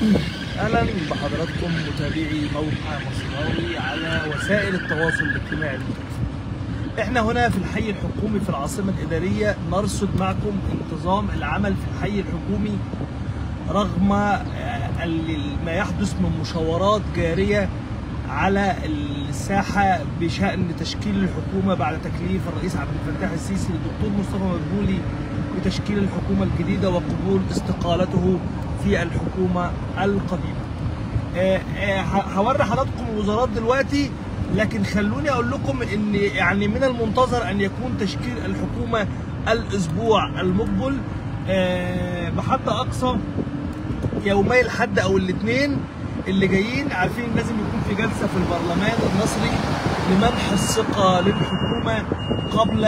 اهلا بحضراتكم متابعي موقع مصراوي على وسائل التواصل الاجتماعي المختلفة. احنا هنا في الحي الحكومي في العاصمه الاداريه نرصد معكم انتظام العمل في الحي الحكومي رغم آه، ال- ما يحدث من مشاورات جاريه على الساحه بشان تشكيل الحكومه بعد تكليف الرئيس عبد الفتاح السيسي للدكتور مصطفى مدبولي بتشكيل الحكومه الجديده وقبول استقالته في الحكومه القديمه. آه، آه، ه- هوري حضراتكم الوزارات دلوقتي لكن خلوني اقول لكم ان يعني من المنتظر ان يكون تشكيل الحكومه الاسبوع المقبل آه، بحد اقصى يومي الحد او الاثنين اللي جايين عارفين لازم يكون في جلسه في البرلمان المصري لمنح الثقه للحكومه قبل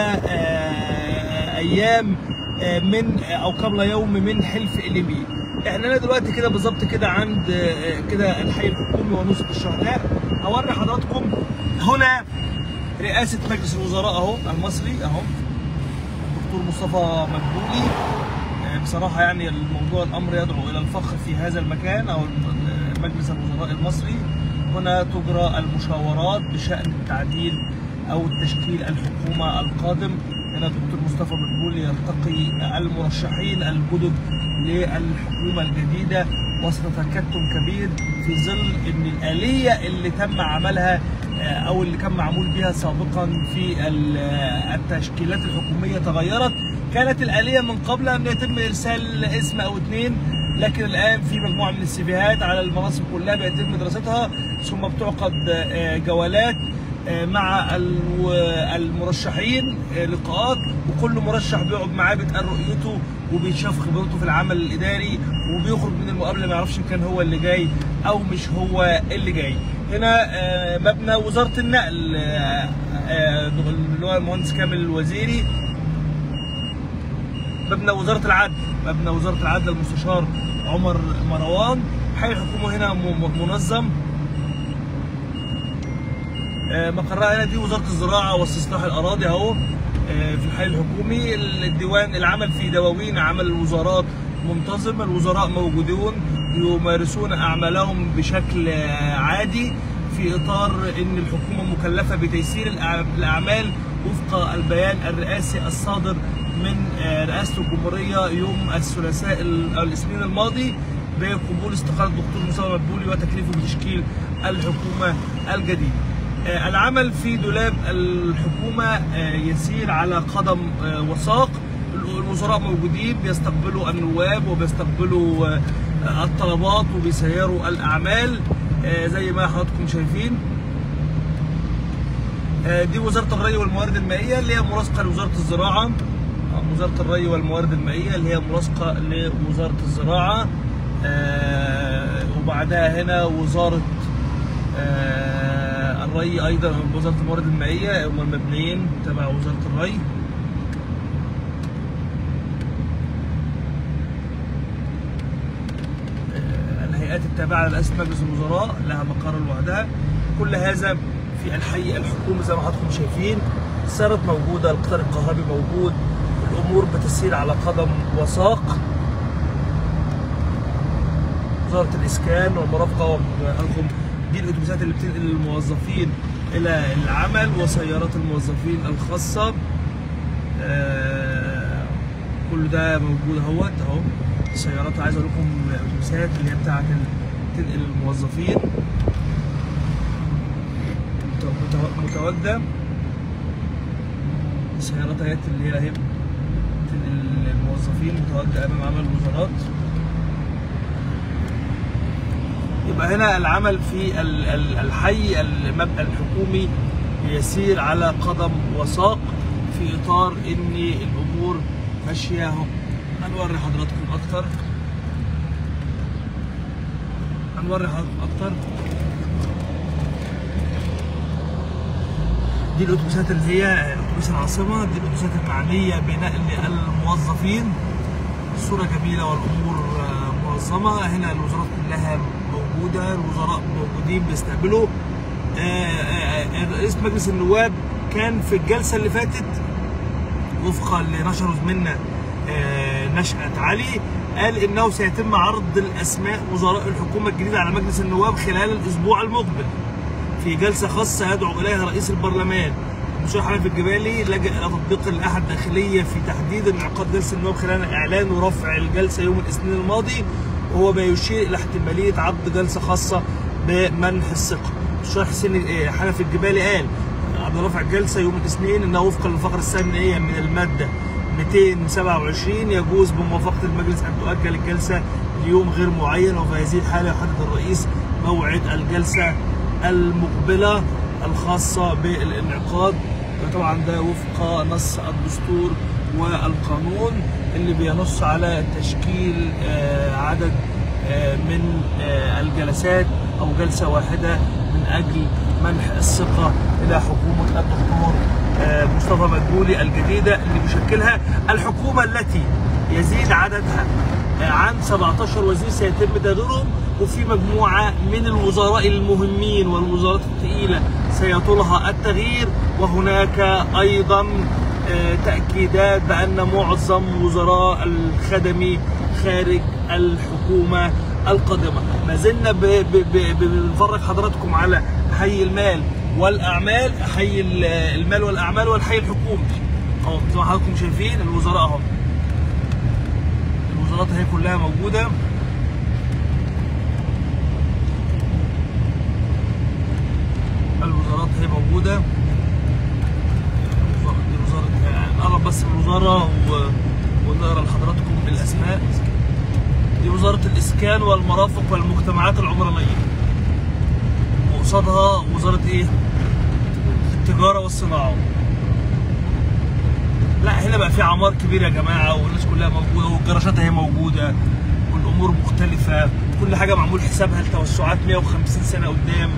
آه، ايام آه، من او قبل يوم من حلف اليمين احنا أنا دلوقتي كده بالظبط كده عند آه، كده الحي الحكومي ونصف الشهداء هوري حضراتكم هنا رئاسه مجلس الوزراء اهو المصري اهو الدكتور مصطفى مدبولي آه، بصراحة يعني الموضوع الأمر يدعو إلى الفخر في هذا المكان أو الم- مجلس الوزراء المصري هنا تجرى المشاورات بشأن التعديل أو تشكيل الحكومة القادم هنا الدكتور مصطفى مدبولي يلتقي المرشحين الجدد للحكومة الجديدة وسط تكتم كبير في ظل ان الآلية اللي تم عملها آه، او اللي كان معمول بها سابقا في ال- آه، التشكيلات الحكومية تغيرت كانت الآلية من قبل أن يتم إرسال اسم أو اثنين لكن الآن في مجموعة من السيفيهات على المناصب كلها بيتم دراستها ثم بتعقد آه، جولات آه، مع الو- المرشحين آه، لقاءات وكل مرشح بيقعد معاه بيتقال رؤيته وبيتشاف خبرته في العمل الاداري وبيخرج من المقابله ما يعرفش ان كان هو اللي جاي او مش هو اللي جاي. هنا آه، مبنى وزاره النقل آه، آه، اللي هو المهندس كامل الوزيري مبنى وزاره العدل مبنى وزاره العدل المستشار عمر مروان حي الحكومه هنا م- م- منظم آه، مقرها هنا دي وزاره الزراعه واستصلاح الاراضي اهو آه، في الحي الحكومي الديوان العمل في دواوين عمل الوزارات منتظم الوزراء موجودون يمارسون اعمالهم بشكل آه، عادي في اطار ان الحكومه مكلفه بتيسير الأع- الاعمال وفق البيان الرئاسي الصادر من آه، رئاسه الجمهوريه يوم الثلاثاء ال- أو الاثنين الماضي بقبول استقاله الدكتور مصطفى مدبولي وتكليفه بتشكيل الحكومه الجديده. آه، العمل في دولاب الحكومة آه، يسير على قدم آه، وساق الوزراء موجودين بيستقبلوا النواب وبيستقبلوا آه، الطلبات وبيسيروا الأعمال آه، زي ما حضراتكم شايفين آه، دي وزارة الري والموارد المائية اللي هي مرافقة لوزارة الزراعة آه، وزارة الري والموارد المائية اللي هي مرافقة لوزارة الزراعة آه، وبعدها هنا وزارة آه، الري ايضا وزاره الموارد المائيه هم المبنيين تبع وزاره الري آه، الهيئات التابعه لرئاسه مجلس الوزراء لها مقر لوحدها كل هذا في الحي الحكومي زي ما حضراتكم شايفين السيارات موجوده القطار الكهربي موجود الامور بتسير على قدم وساق وزاره الاسكان والمرافقه وحضراتكم دي الاتوبيسات اللي بتنقل الموظفين الى العمل وسيارات الموظفين الخاصه آه، كل ده موجود اهوت اهو السيارات عايز اقول لكم الاتوبيسات اللي هي بتاعت ال- تنقل الموظفين مت- مت- متواجده السيارات اهيت اللي هي اهي تنقل الموظفين متواجده امام عمل الوزارات يبقى هنا العمل في ال- ال- الحي المبنى الحكومي يسير على قدم وساق في اطار ان الامور ماشيه اهو هنوري حضراتكم اكتر هنوري حضراتكم اكتر دي الاتوبيسات اللي هي اتوبيس العاصمه دي الاتوبيسات المعنيه بنقل الموظفين الصوره جميله والامور آه، منظمه هنا الوزارات كلها موجوده الوزراء موجودين بيستقبلوا آه، آه، آه، رئيس مجلس النواب كان في الجلسه اللي فاتت وفقا لنشره زميلنا آه، نشأة علي قال انه سيتم عرض الاسماء وزراء الحكومه الجديده على مجلس النواب خلال الاسبوع المقبل في جلسه خاصه يدعو اليها رئيس البرلمان المستشار حنفي الجبالي لجأ الى تطبيق اللائحه الداخليه في تحديد انعقاد جلسه النواب خلال اعلان ورفع الجلسه يوم الاثنين الماضي وهو ما يشير الى احتماليه عقد جلسه خاصه بمنح الثقه. المستشار حسين حنفي الجبالي قال عبد رفع الجلسه يوم الاثنين انه وفقا للفقره الثانيه من الماده 227 يجوز بموافقه المجلس ان تؤجل الجلسه ليوم غير معين وفي هذه الحاله يحدد الرئيس موعد الجلسه المقبله الخاصه بالانعقاد طبعا ده وفق نص الدستور والقانون اللي بينص على تشكيل عدد من الجلسات او جلسه واحده من اجل منح الثقه الى حكومه الدكتور مصطفى مدبولي الجديده اللي بيشكلها الحكومه التي يزيد عددها عن 17 وزير سيتم تغييرهم وفي مجموعه من الوزراء المهمين والوزارات الثقيله سيطولها التغيير وهناك ايضا تاكيدات بان معظم وزراء الخدمي خارج الحكومه القادمه ما زلنا بنفرج حضراتكم على حي المال والاعمال حي المال والاعمال والحي الحكومي اهو زي ما حضراتكم شايفين الوزراء اهو الوزارات اهي كلها موجوده الوزارات اهي موجوده دي وزاره نقرب بس من الوزاره ونقرا لحضراتكم الاسماء دي وزاره الاسكان والمرافق والمجتمعات العمرانيه وقصادها وزاره ايه؟ التجاره والصناعه. لا هنا بقى في اعمار كبيره يا جماعه والناس كلها موجوده والجراشات اهي موجوده والامور مختلفه كل حاجه معمول حسابها لتوسعات 150 سنه قدام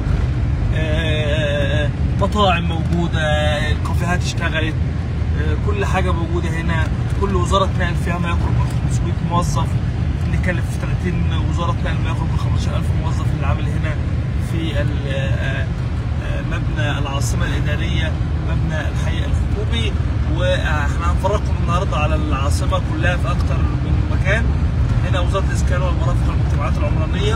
مطاعم موجوده الكافيهات اشتغلت كل حاجه موجوده هنا كل وزاره نقل فيها ما يقرب من 500 موظف اللي كلف في 30 وزاره نقل ما يقرب من 15000 موظف اللي عامل هنا في مبنى العاصمه الاداريه مبنى الحي الحكومي واحنا هنفرجكم النهارده على العاصمه كلها في اكثر من مكان هنا وزاره الاسكان والمرافق والمجتمعات العمرانيه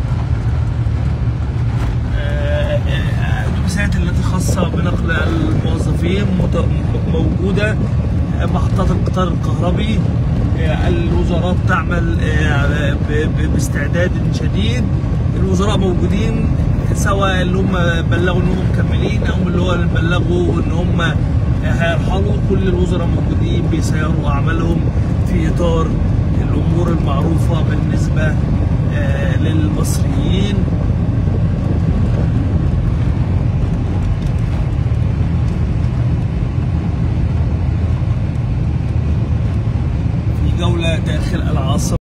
الاتوبيسات التي خاصه بنقل الموظفين موجوده محطات القطار الكهربي الوزارات تعمل باستعداد شديد الوزراء موجودين سواء اللي هم بلغوا ان هم مكملين او اللي هو اللي بلغوا ان هم هيرحلوا كل الوزراء موجودين بيسيروا اعمالهم في اطار الامور المعروفه بالنسبه للمصريين في جوله داخل العاصمه